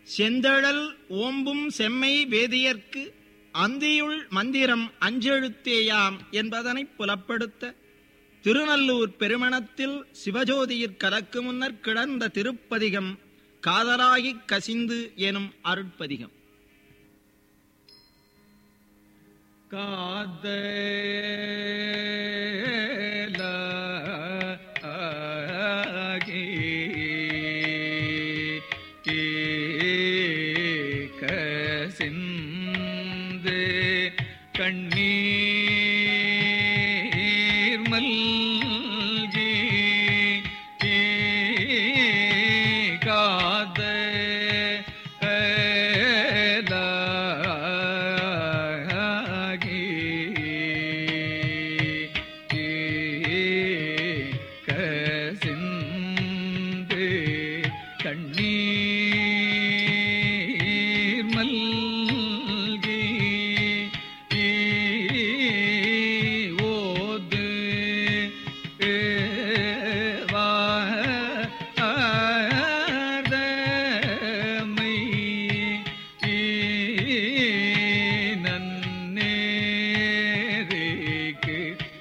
செந்தழல் ஓம்பும் செம்மை வேதியர்க்கு அந்தியுள் மந்திரம் அஞ்செழுத்தேயாம் என்பதனைப் புலப்படுத்த திருநல்லூர் பெருமணத்தில் சிவஜோதியிற் கலக்கு முன்னர் கிடந்த திருப்பதிகம் காதலாகிக் கசிந்து எனும் அருட்பதிகம் காதலாகி கசிந்து கண்ணீர் மல்கி காத கசிந்து கண்ணீர் மல்கி ஓது வாதமை நன்னேரிக்கு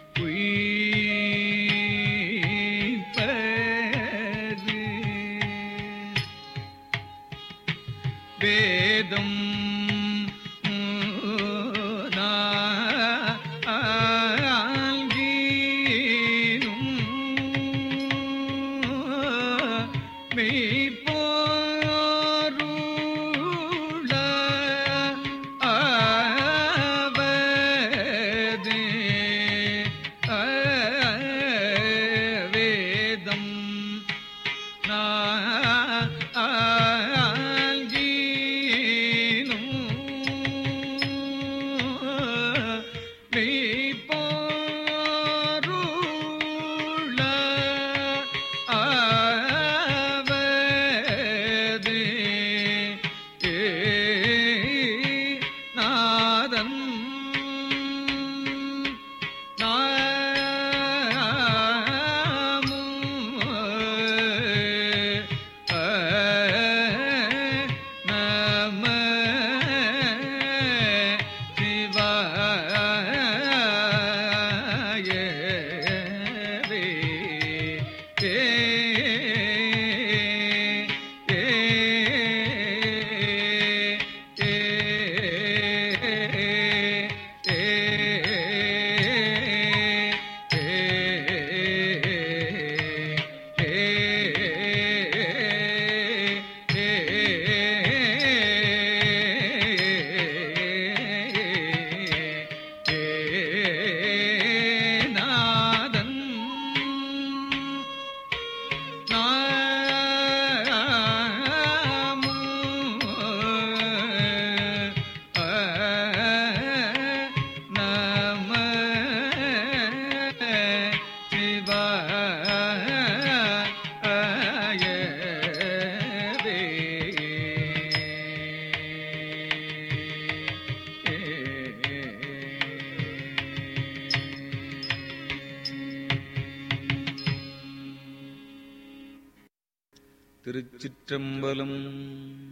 குய்ப்பது வேதம் நால்கீனும் மெய்ப்பொருள ஆவது வேதம் நால்கீனும் மெய்ப்பொருள ஆவது நாதம் நம சிவாய நாதன் நம திருச்சிற்றம்பலம்